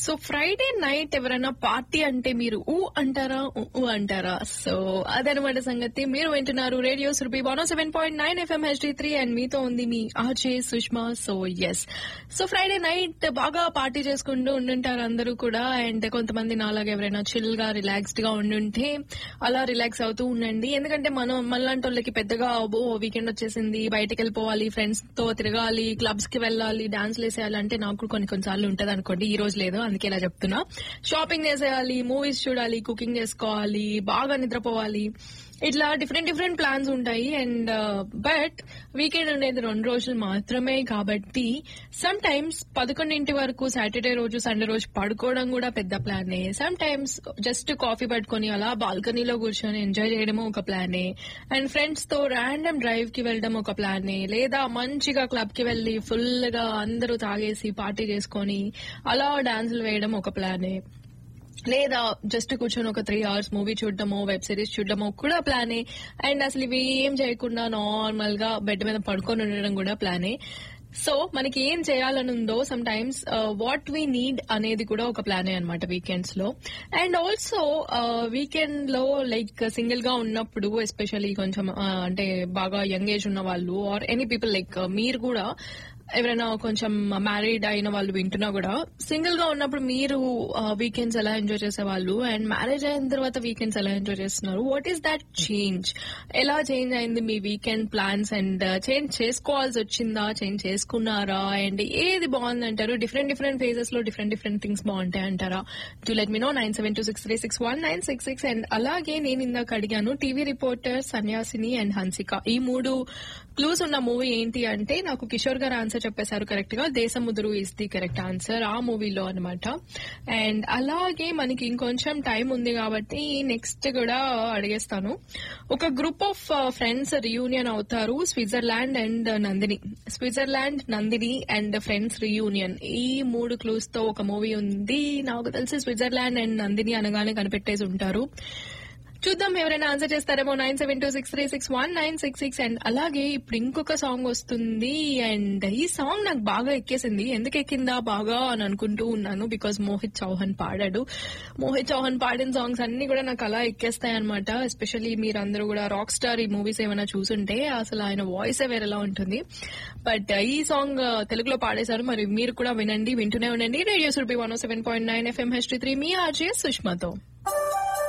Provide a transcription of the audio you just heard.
so Friday night ఎవరైనా party అంటే మీరు ఊ అంటారా ఊ ఊ అంటారా సో అదనమాట సంగతి మీరు వింటున్నారు radio Surabhi one seven point nine FM HD three and మీతో ఉంది మీ RJ Sushma so S so Friday night బాగా పార్టీ చేసుకుంటూ ఉండుంటారు అందరూ కూడా అండ్ కొంతమంది నాలాగా ఎవరైనా చిల్ గా రిలాక్స్డ్ గా ఉండుంటే అలా రిలాక్స్ అవుతూ ఉండండి ఎందుకంటే మనం మనలాంటి వాళ్ళకి పెద్దగా ఓ వీకెండ్ వచ్చేసింది బయటకు వెళ్ళిపోవాలి ఫ్రెండ్స్ తో తిరగాలి క్లబ్స్ కి వెళ్ళాలి డాన్స్ వేసేయాలి అంటే నాకు కొన్ని కొన్నిసార్లు ఉంటది అనుకోండి ఈ రోజు లేదు అందుకే ఇలా చెప్తున్నా షాపింగ్ చేసేయాలి మూవీస్ చూడాలి కుకింగ్ చేసుకోవాలి బాగా నిద్రపోవాలి ఇట్లా డిఫరెంట్ డిఫరెంట్ ప్లాన్స్ ఉంటాయి అండ్ బట్ వీకెండ్ అనేది రెండు రోజులు మాత్రమే కాబట్టి సమ్ టైమ్స్ పదకొండింటి వరకు సాటర్డే రోజు సండే రోజు పడుకోవడం కూడా పెద్ద ప్లానే సమ్ టైమ్స్ జస్ట్ కాఫీ పట్టుకొని అలా బాల్కనీలో కూర్చొని ఎంజాయ్ చేయడం ఒక ప్లానే అండ్ ఫ్రెండ్స్ తో ర్యాండమ్ డ్రైవ్ కి వెళ్ళడం ఒక ప్లానే లేదా మంచిగా క్లబ్ కి వెళ్లి ఫుల్ గా అందరూ తాగేసి పార్టీ చేసుకొని అలా డాన్సులు వేయడం ఒక ప్లానే లేదా జస్ట్ కూర్చొని ఒక త్రీ అవర్స్ మూవీ చూడడమో వెబ్ సిరీస్ చూడడమో కూడా ప్లానే అండ్ అసలు ఇవి ఏం చేయకుండా నార్మల్ గా బెడ్ మీద పడుకొని ఉండడం కూడా ప్లానే సో మనకి ఏం చేయాలని ఉందో sometimes what we need అనేది కూడా ఒక ప్లానే అనమాట వీకెండ్స్ లో అండ్ ఆల్సో వీకెండ్ లో లైక్ సింగిల్ గా ఉన్నప్పుడు ఎస్పెషల్లీ కొంచెం uh, అంటే బాగా యంగ్ ఏజ్ ఉన్న వాళ్ళు ఆర్ ఎనీ పీపుల్ లైక్ మీరు కూడా ఎవరైనా కొంచెం మ్యారీడ్ అయిన వాళ్ళు వింటున్నా కూడా సింగిల్ గా ఉన్నప్పుడు మీరు వీకెండ్స్ ఎలా ఎంజాయ్ చేసేవాళ్ళు అండ్ మ్యారేజ్ అయిన తర్వాత వీకెండ్స్ ఎలా ఎంజాయ్ చేస్తున్నారు వాట్ ఈస్ దట్ చేంజ్ ఎలా చేంజ్ అయింది మీ వీకెండ్ ప్లాన్స్ అండ్ చేంజ్ చేసుకోవాల్సి వచ్చిందా చేంజ్ చేసుకున్నారా అండ్ ఏది బాగుందంటారు డిఫరెంట్ డిఫరెంట్ ఫేజెస్ లో డిఫరెంట్ డిఫరెంట్ థింగ్స్ బాగుంటాయి అంటారా to let me know nine seven two six three six one nine six six and అలాగే నేను ఇందాక అడిగాను TV reporter Sanyasini and Hansika ఈ మూడు క్లూస్ ఉన్న మూవీ ఏంటి అంటే నాకు కిషోర్ గారు ఆన్సర్ చెప్పేశారు కరెక్ట్ గా Desamuduru is the correct answer ఆ మూవీలో అనమాట అండ్ అలాగే మనకి ఇంకొంచెం టైం ఉంది కాబట్టి నెక్స్ట్ కూడా అడిగేస్తాను ఒక గ్రూప్ ఆఫ్ ఫ్రెండ్స్ రియూనియన్ అవుతారు Switzerland and Nandini Switzerland Nandini and friends reunion ఈ మూడు క్లూస్ తో ఒక మూవీ ఉంది నాకు తెలిసి స్విట్జర్లాండ్ అండ్ నందిని అనగానే కనిపెట్టేసి ఉంటారు చూద్దాం ఎవరైనా ఆన్సర్ చేస్తారేమో nine seven two six three six one nine six six and అలాగే ఇప్పుడు ఇంకొక సాంగ్ వస్తుంది అండ్ ఈ సాంగ్ నాకు బాగా ఎక్కేసింది ఎందుకు ఎక్కిందా బాగా అని అనుకుంటూ ఉన్నాను బికాస్ మోహిత్ చౌహాన్ పాడాడు మోహిత్ చౌహాన్ పాడిన సాంగ్స్ అన్ని కూడా నాకు అలా ఎక్కేస్తాయి అనమాట ఎస్పెషల్లీ మీరందరూ కూడా రాక్ స్టార్ ఈ మూవీస్ ఏమైనా చూసుంటే అసలు ఆయన వాయిస్ వేరేలా ఉంటుంది బట్ ఈ సాంగ్ తెలుగులో పాడేశారు మరి మీరు కూడా వినండి వింటూనే ఉండండి radio Surabhi one seven point nine FM H three మీ ఆర్జే సుష్మాతో